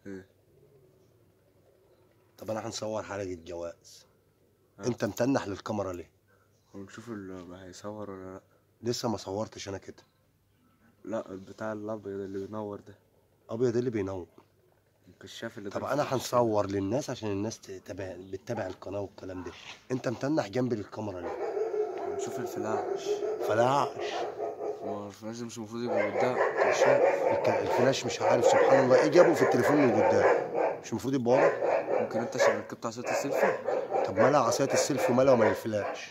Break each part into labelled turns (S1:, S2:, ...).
S1: إيه.
S2: طب انا هنصور حلقه جواز
S1: آه.
S2: انت متنح للكاميرا ليه
S1: ونشوف اللي هيصور ولا لا
S2: لسه ما صورتش انا كده
S1: لا بتاع الابيض اللي بينور ده
S2: ابيض اللي بينور
S1: الكشاف اللي
S2: طب
S1: طالع
S2: انا
S1: في الكشاف.
S2: هنصور للناس عشان الناس تتابع بتتابع القناه والكلام ده انت متنح جنب الكاميرا ليه
S1: نشوف الفلاش
S2: فلاش
S1: هو الفلاش ده مش المفروض يبقى قدام كشاف
S2: الك- الفلاش مش عارف سبحان الله ايه جابه في التليفون من قدام مش المفروض يبقى ورا
S1: ممكن انت عشان ركبت عصايه السيلفي
S2: طب مالها عصايه السيلفي ومالها ومال الفلاش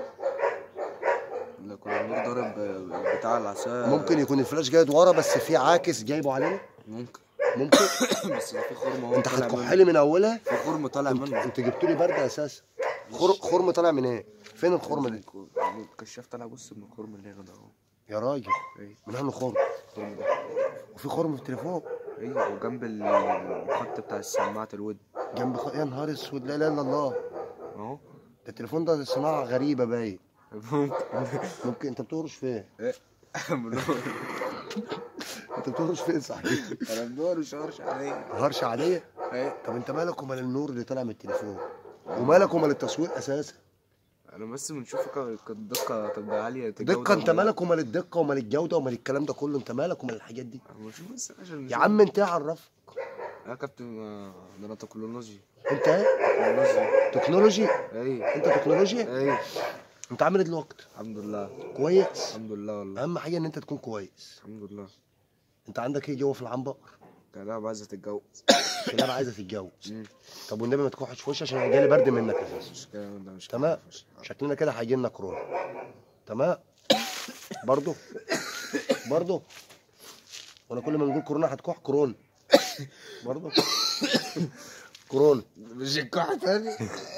S1: اللي كنا بنقول ضارب بتاع العصايه
S2: ممكن يكون الفلاش جاي ورا بس في عاكس جايبه علينا
S1: ممكن
S2: ممكن
S1: بس في خرم اهو
S2: انت
S1: طالع
S2: هتكح
S1: منه.
S2: لي من اولها
S1: في خرم طالع منه
S2: انت جبت لي برد اساسا خر... خرم طالع من ايه فين الخرم ده
S1: الكشاف طالع بص من الخرم اللي هنا ده اهو
S2: يا راجل
S1: ايه
S2: من انه خرم
S1: الخرم ده
S2: وفي خرم في التليفون
S1: ايوه وجنب الخط بتاع السماعه الود
S2: جنب خ... يا نهار اسود لا اله الا الله
S1: اهو
S2: ده التليفون ده صناعه غريبه باين
S1: ممكن
S2: ممكن انت بتهرش فين
S1: ايه منور
S2: انت بتهرش فين صحيح
S1: انا منور مش هرش عليا
S2: هرش عاديه
S1: ايه
S2: طب انت مالك ومال النور اللي طالع من التليفون ومالك ومال التصوير اساسا
S1: انا بس بنشوف ك- الدقه تبقى عاليه الجودة
S2: دقه انت
S1: ولا لا.
S2: مالك ومال الدقه ومال الجوده ومال الكلام ده كله انت مالك ومال الحاجات دي
S1: أنا بشوف بس عشان
S2: يا
S1: نشوف.
S2: عم انت ايه عرفك
S1: يا كابتن آه، ده انا تكنولوجي
S2: انت ايه
S1: تكنولوجي
S2: تكنولوجي
S1: ايه
S2: انت تكنولوجيا
S1: ايه
S2: انت عامل ايه دلوقتي
S1: الحمد لله
S2: كويس
S1: الحمد لله والله
S2: اهم حاجه ان انت تكون كويس
S1: الحمد لله
S2: انت عندك ايه جوه في العنبر
S1: كلام عايزه تتجوز
S2: كلاب عايزه تتجوز
S1: مم.
S2: طب والنبي ما تكحش في وشي عشان أنا جالي برد منك اساسا
S1: مش كلام ده مش
S2: تمام
S1: كلام.
S2: شكلنا كده هيجي لنا كورونا تمام برضو برضو وانا كل ما نقول كورونا هتكح كورونا برضو كورونا
S1: مش الكحة تاني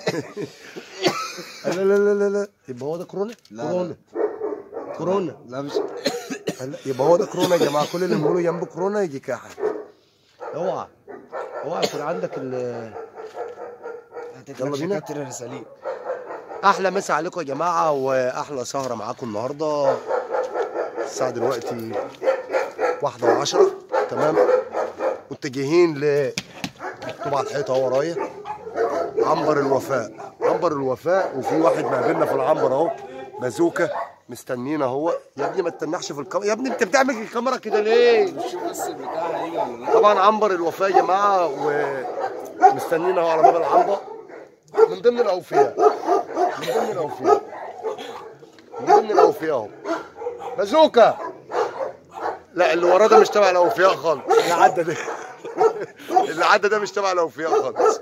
S2: لا لا لا لا لا يبقى هو ده كورونا
S1: لا،
S2: كورونا كورونا
S1: لا مش
S2: لا، يبقى هو ده كورونا يا جماعه كل اللي بنقوله جنب كورونا يجي كحه اوعى اوعى يكون عندك ال يلا بينا.
S1: كابتن سليم
S2: احلى مسا عليكم يا جماعه واحلى سهره معاكم النهارده الساعه دلوقتي واحدة وعشرة تمام متجهين ل مكتوب على الحيطه اهو ورايا عنبر الوفاء عنبر الوفاء وفي واحد مقابلنا في العنبر اهو بازوكا مستنينا اهو يا ابني ما تتنحش في الكاميرا يا ابني انت بتعمل الكاميرا كده ليه
S1: شوف بس البتاع هيجي ولا لا
S2: طبعا عنبر الوفاء يا جماعه ومستنينا اهو على باب العنبر من ضمن الاوفياء من ضمن الاوفياء من ضمن الاوفياء اهو بازوكا لا اللي وراه ده مش تبع الاوفياء خالص اللي عدى ده اللي عدى ده مش تبع الاوفياء خالص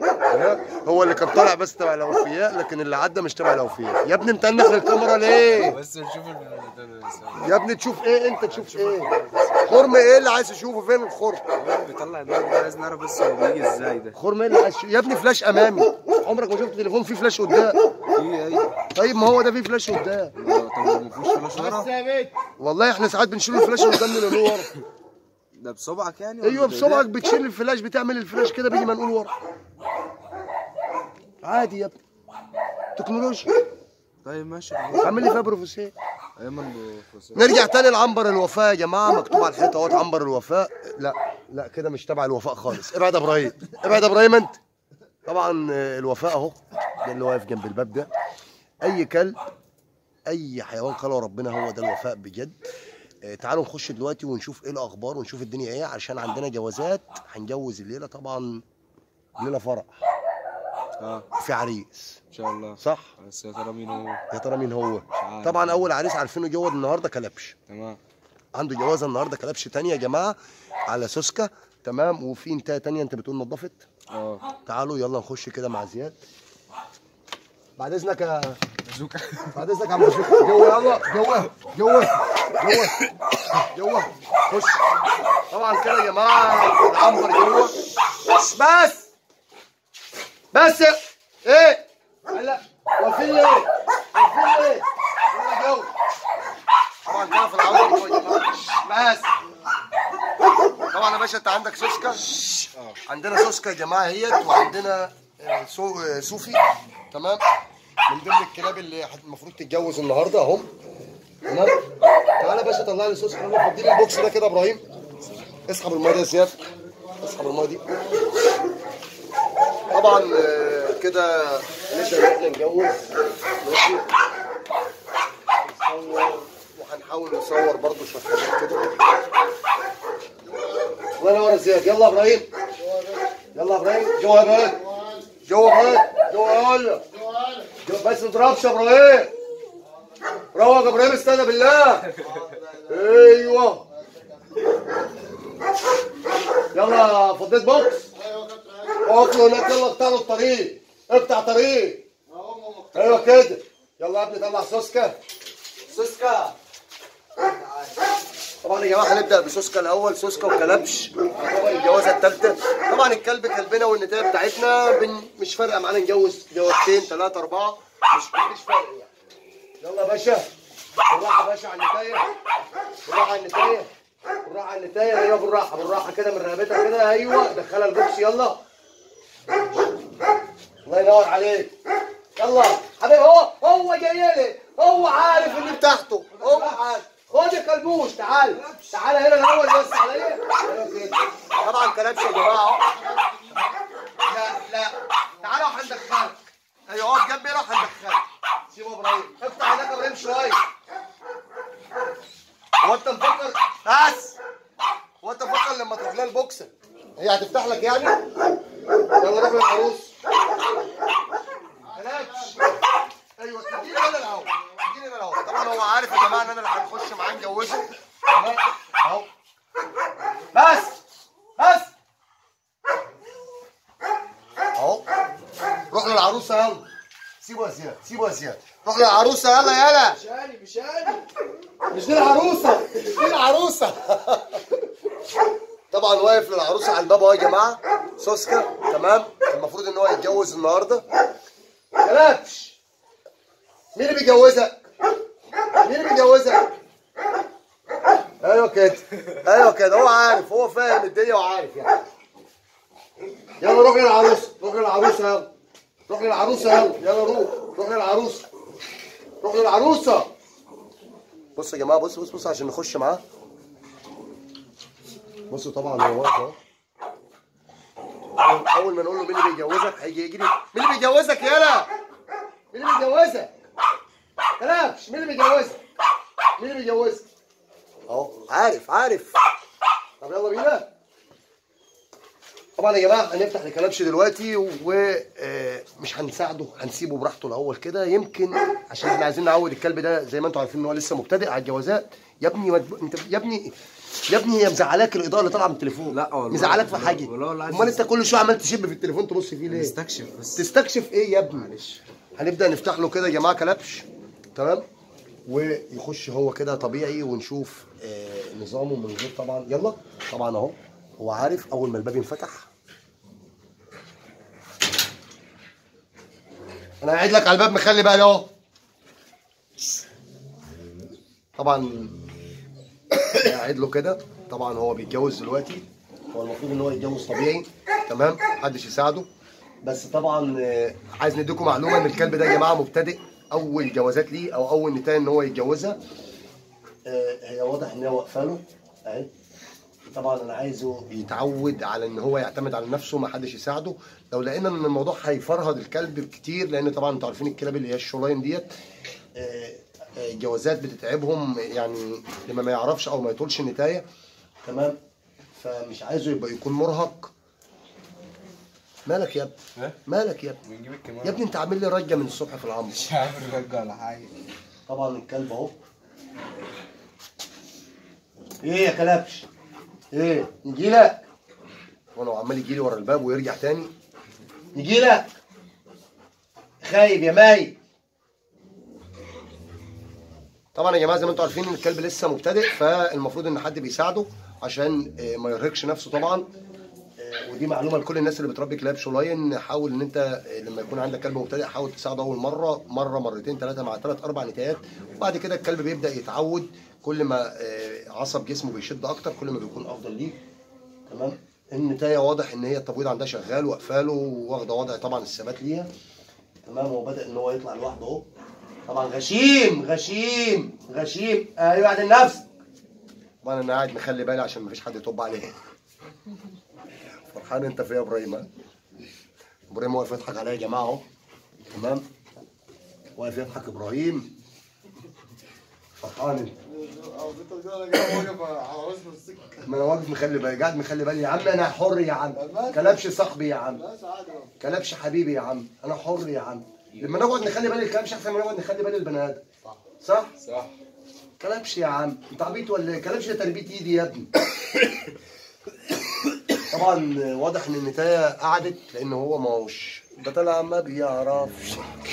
S2: هو اللي كان طالع بس تبع الاوفياء لكن اللي عدى مش تبع الاوفياء يا ابني متنح للكاميرا ليه
S1: بس نشوف ال-
S2: يا ابني تشوف ايه انت تشوف ايه خرم ايه اللي عايز تشوفه فين الخرم
S1: هو بيطلع النار ده عايز نعرف بس هو بيجي ازاي ده
S2: خرم ايه اللي عايز تشوفه؟ يا ابني فلاش امامي عمرك ما شفت تليفون فيه فلاش قدام
S1: في ايه
S2: طيب ما هو ده فيه فلاش قدام
S1: طب ما فيهوش فلاش ورا
S2: والله احنا ساعات بنشيل الفلاش اللي قدام من ورا
S1: ده بصبعك يعني ولا
S2: ايوه
S1: بإيدك؟
S2: بصبعك بتشيل الفلاش بتعمل الفلاش كده بيجي منقول ورا عادي يا ابني تكنولوجيا
S1: طيب ماشي
S2: عامل لي فيها بروفيسور
S1: ايمن بو
S2: نرجع تاني لعنبر الوفاء يا جماعه مكتوب على الحيطه اهوت عنبر الوفاء لا لا كده مش تبع الوفاء خالص ابعد يا ابراهيم ابعد يا ابراهيم انت طبعا آه، الوفاء اهو ده اللي واقف جنب الباب ده اي كلب اي حيوان خلقه ربنا هو ده الوفاء بجد آه، تعالوا نخش دلوقتي ونشوف ايه الاخبار ونشوف الدنيا ايه عشان عندنا جوازات هنجوز الليله طبعا ليله فرح
S1: اه
S2: في عريس
S1: ان شاء الله
S2: صح
S1: بس يا ترى مين هو
S2: يا ترى مين هو
S1: عارف.
S2: طبعا اول عريس عارفينه جوز النهارده كلبش
S1: تمام
S2: عنده جوازه النهارده كلبش تانية يا جماعه على سوسكا تمام وفي انتهى تانية انت بتقول نظفت
S1: اه
S2: تعالوا يلا نخش كده مع زياد بعد اذنك يا
S1: بازوكا
S2: بعد اذنك يا عم بشوف جوه يلا جوه جوه جوه جوه خش طبعا كده يا جماعه العنبر جوه بس بس ايه هلا واقفين ليه؟ واقفين ليه؟ يلا جو طبعا كده في العنبر جوه يا جماعه بس طبعا يا باشا انت عندك سوسكا عندنا سوسكا يا جماعه اهيت وعندنا آه، سو آه، صوفي تمام من ضمن الكلاب اللي هت- المفروض تتجوز النهارده اهم تمام تعالى يا باشا طلع لي سوسكا يلا فضي لي البوكس ده كده يا ابراهيم اسحب الميه ده يا زياد اسحب الميه دي طبعا آه، كده نبدا ان احنا نجوز ماشي نصور وهنحاول نصور برضو شويه حاجات كده الله ينور يا زياد يلا يا ابراهيم يلا يا ابراهيم جوه يا ابراهيم جوه يا ابراهيم جوه يا ولا جوه بس ما تضربش يا ابراهيم روق يا ابراهيم استنى بالله ايوه يلا فضيت بوكس اقف له هناك يلا اقطع له الطريق اقطع طريق ايوه كده يلا يا ابني طلع سوسكا سوسكا طبعا يا جماعه هنبدا بسوسكا الاول سوسكا وكلبش طبعا الجوازه الثالثه طبعا الكلب كلبنا والنتايه بتاعتنا بن... مش فارقه معانا نجوز جوازتين ثلاثه اربعه مش مفيش فرق يعني يلا يا باشا بالراحه يا باشا على النتايه بالراحه على النتايه بالراحه على النتايه ايوه بالراحه بالراحه كده من رقبتها كده ايوه دخلها البوكس يلا الله ينور عليك يلا حبيبي هو هو جاي لي هو عارف اللي بتاعته هو عارف خد يا كلبوش تعال تعال هنا الاول بس عليا طبعا كلبش يا جماعه اهو لا لا تعالى وهندخلك ايوه اقف جنبي هنا وهندخلك سيبه ابراهيم افتح هناك يا ابراهيم شويه هو انت مفكر بس هو انت مفكر لما تروح لها البوكسه هي هتفتح لك يعني يلا روح للعروس كلبش ايوه تجيني انا الاول تجيني انا الاول طبعا هو عارف يا جماعه ان انا اللي هنخش معاه نجوزه تمام؟ اهو بس بس اهو روح للعروسه يلا سيبه يا زياد سيبه يا زياد روح للعروسه يلا يلا
S1: مش انا مش انا
S2: مش دي العروسه مش دي العروسه طبعا واقف للعروسه على الباب اهو يا جماعه سوسكا تمام المفروض ان هو يتجوز النهارده كلبش مين اللي بيجوزك؟ مين اللي بيجوزك؟ ايوه كده ايوه كده هو عارف هو فاهم الدنيا وعارف يعني يلا روح للعروسه روح للعروسه يلا روح للعروسه يلا يلا روح روح للعروسه روح للعروسه بصوا يا جماعه بصوا بصوا بصوا عشان نخش معاه بصوا طبعا هو واقف اهو أول- اول ما نقول له مين اللي بيجوزك هيجي يجري مين اللي بيجوزك يالا مين اللي بيجوزك كلبش مين اللي بيجوزك مين اللي بيجوزك اهو عارف عارف طب يلا بينا طبعا يا جماعه هنفتح لكلبش دلوقتي ومش هنساعده هنسيبه براحته الاول كده يمكن عشان احنا عايزين نعود الكلب ده زي ما انتم عارفين ان هو لسه مبتدئ على الجوازات يا ابني مد... انت يا ابني يا ابني هي مزعلاك الاضاءه اللي طالعه من التليفون
S1: لا والله.
S2: مزعلاك في حاجه
S1: والله والله عايز
S2: امال انت كل شويه عمال تشب في التليفون تبص فيه ليه
S1: نستكشف بس
S2: تستكشف ايه يا ابني
S1: معلش
S2: هنبدا نفتح له كده يا جماعه كلبش تمام ويخش هو كده طبيعي ونشوف آه نظامه من غير طبعا يلا طبعا اهو هو عارف اول ما الباب ينفتح انا قاعد لك على الباب مخلي بالي اهو طبعا قاعد له كده طبعا هو بيتجوز دلوقتي هو المفروض ان هو يتجوز طبيعي تمام محدش يساعده بس طبعا آه، عايز نديكم معلومه ان الكلب ده يا جماعه مبتدئ اول جوازات ليه او اول نتايه ان هو يتجوزها آه، هي واضح ان هي واقفه له اهي طبعا انا عايزه يتعود على ان هو يعتمد على نفسه ما حدش يساعده لو لقينا ان الموضوع هيفرهد الكلب كتير لان طبعا انتوا عارفين الكلاب اللي هي الشولاين ديت آه، آه، الجوازات بتتعبهم يعني لما ما يعرفش او ما يطولش النتايه تمام فمش عايزه يبقى يكون مرهق مالك يا ابني
S1: ها؟
S2: مالك يا ابني
S1: ونجيب الكمان
S2: يا ابني انت عامل لي رجه من الصبح في العمر
S1: مش عارف الرجع ولا حاجه
S2: طبعا الكلب اهو ايه يا كلبش ايه نجي لك وانا عمال يجي لي ورا الباب ويرجع تاني نجي لك خايب يا ماي طبعا يا جماعه زي ما انتم عارفين ان الكلب لسه مبتدئ فالمفروض ان حد بيساعده عشان آه، ما يرهقش نفسه طبعا آه، ودي معلومه لكل الناس اللي بتربي كلاب شولاين حاول ان انت آه، لما يكون عندك كلب مبتدئ حاول تساعده اول مره مره مرتين ثلاثه مع ثلاث اربع نتايات وبعد كده الكلب بيبدا يتعود كل ما آه، عصب جسمه بيشد اكتر كل ما بيكون افضل ليه تمام النتايه واضح ان هي التبويض عندها شغال واقفاله واخده وضع طبعا الثبات ليها تمام هو بدا ان هو يطلع لوحده اهو طبعا غشيم غشيم غشيم ايوه عدل نفسك طبعا انا قاعد مخلي بالي عشان مفيش حد يطب عليه فرحان انت فيا يا ابراهيم ها؟ ابراهيم واقف يضحك عليا يا جماعه اهو تمام واقف يضحك ابراهيم فرحان انت ما انا واقف مخلي بالي قاعد مخلي بالي يا عم انا حر يا عم كلبش صاحبي يا عم كلبش حبيبي يا عم انا حر يا عم لما نقعد نخلي بالي الكلبش احسن ما نقعد نخلي بالي البني ادم صح؟
S1: صح
S2: كلبش يا عم انت عبيط ولا ايه؟ كلبش ده تربيه ايدي يا ابني طبعا واضح ان النتايه قعدت لان هو ما هوش ده طلع ما بيعرفش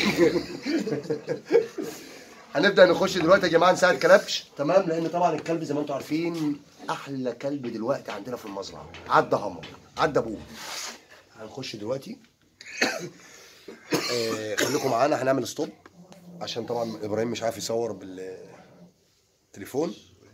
S2: هنبدا نخش دلوقتي يا جماعه نساعد كلبش تمام لان طبعا الكلب زي ما انتم عارفين احلى كلب دلوقتي عندنا في المزرعه عدى همر عدى ابوه هنخش دلوقتي آه خليكم معانا هنعمل ستوب عشان طبعا ابراهيم مش عارف يصور بالتليفون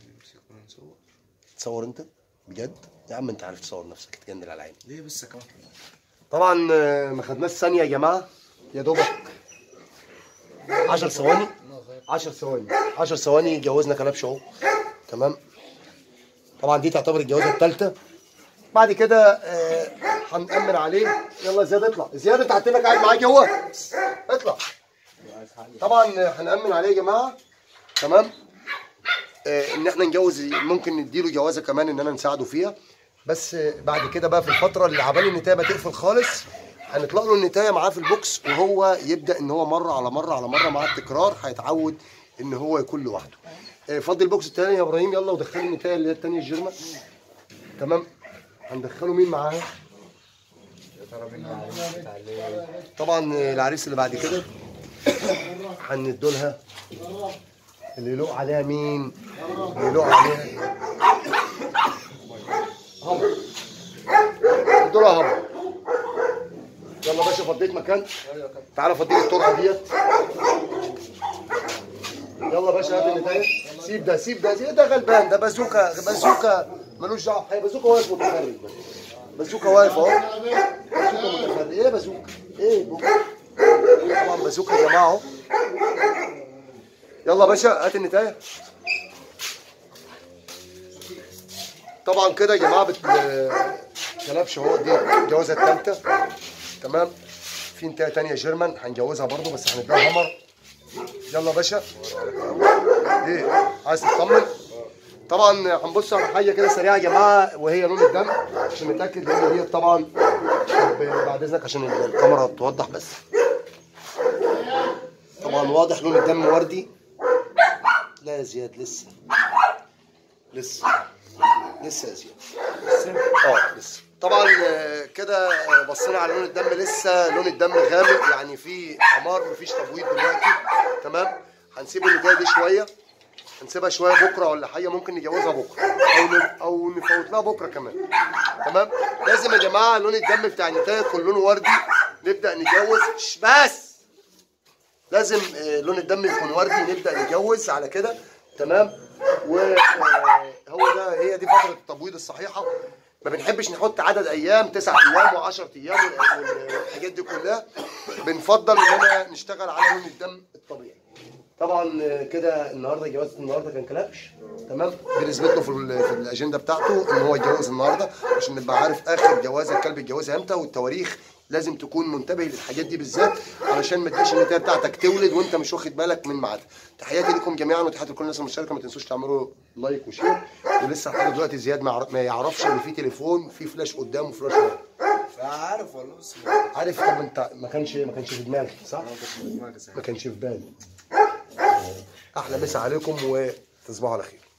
S2: تصور انت بجد يا عم انت عارف تصور نفسك تجنن على عيني
S1: ليه بس كمان
S2: طبعا آه، ما خدناش ثانيه يا جماعه يا دوبك 10 ثواني 10 ثواني 10 ثواني جوزنا كلبش اهو تمام طبعا دي تعتبر الجوازه الثالثه بعد كده آه، هنأمن عليه يلا زياد اطلع زياد انت هتبقى قاعد معاك اهو اطلع طبعا آه، هنأمن عليه يا جماعه تمام آه، ان احنا نجوز ممكن نديله جوازه كمان ان انا نساعده فيها بس آه، بعد كده بقى في الفتره اللي عبال النتايه ما تقفل خالص هنطلق له النتايه معاه في البوكس وهو يبدا ان هو مره على مره على مره مع التكرار هيتعود ان هو يكون لوحده آه، فضي البوكس التاني يا ابراهيم يلا ودخلي النتايه اللي هي التانيه الجيرمان تمام هندخله مين معاها
S1: يا ترى مين العريس بتاع الليل
S2: طبعا آه، العريس اللي بعد كده هندولها اللي يلوق عليها مين؟ اللي يلوق عليها هبر ادولها هبر يلا باشا فضيت مكان تعالى فضيك الطرقه ديت يلا باشا هات النتايه سيب ده سيب ده سيب ده غلبان ده بازوكا بازوكا ملوش دعوه بحاجه بازوكا واقف متفرج بس بازوكا واقف اهو بازوكا متفرج ايه بازوكا ايه بوكا طبعا بازوكا يا جماعه اهو يلا يا باشا هات النتايه طبعا كده يا جماعه بت... كلبش اهو دي الجوازه الثالثه تمام في نتايه تانية جيرمان هنجوزها برضو بس هنديها همر يلا يا باشا ايه عايز تطمن طبعا هنبص على حاجه كده سريعه يا جماعه وهي لون الدم عشان نتاكد لان ديت طبعا طب بعد اذنك عشان الكاميرا توضح بس طبعا واضح لون الدم وردي لا يا زياد لسه لسه لسه يا زياد اه لسه طبعا آه، كده آه، بصينا على لون الدم لسه لون الدم غامق يعني في حمار مفيش تبويض دلوقتي تمام هنسيب النتايه دي شويه هنسيبها شويه بكره ولا حاجه ممكن نجوزها بكره او ن- او نفوت لها بكره كمان تمام لازم يا جماعه لون الدم بتاع النتايه يكون لونه وردي نبدا نجوز شش، بس لازم آه، لون الدم يكون وردي نبدا نجوز على كده تمام وهو ده هي دي فتره التبويض الصحيحه ما بنحبش نحط عدد ايام تسعة ايام و10 ايام وال- والحاجات دي كلها بنفضل اننا نشتغل على لون الدم الطبيعي طبعا آه، كده النهارده جوازة النهارده كان كلبش تمام بنثبت له في, ال- في الاجنده بتاعته ان هو يتجوز النهارده عشان نبقى عارف اخر جوازه الكلب يتجوزها امتى والتواريخ لازم تكون منتبه للحاجات دي بالذات علشان ما تجيش النتايه بتاعتك تولد وانت مش واخد بالك من ميعادها تحياتي لكم جميعا وتحياتي لكل الناس المشتركه ما تنسوش تعملوا لايك وشير ولسه لحد دلوقتي زياد ما يعرف- ما يعرفش ان في تليفون في فلاش قدامه وفلاش ورا
S1: عارف والله بس
S2: عارف طب انت ما كانش ما كانش في دماغك صح؟
S1: ما كنتش في دماغي ساعتها.
S2: ما كانش في بالي احلى مسا عليكم وتصبحوا على خير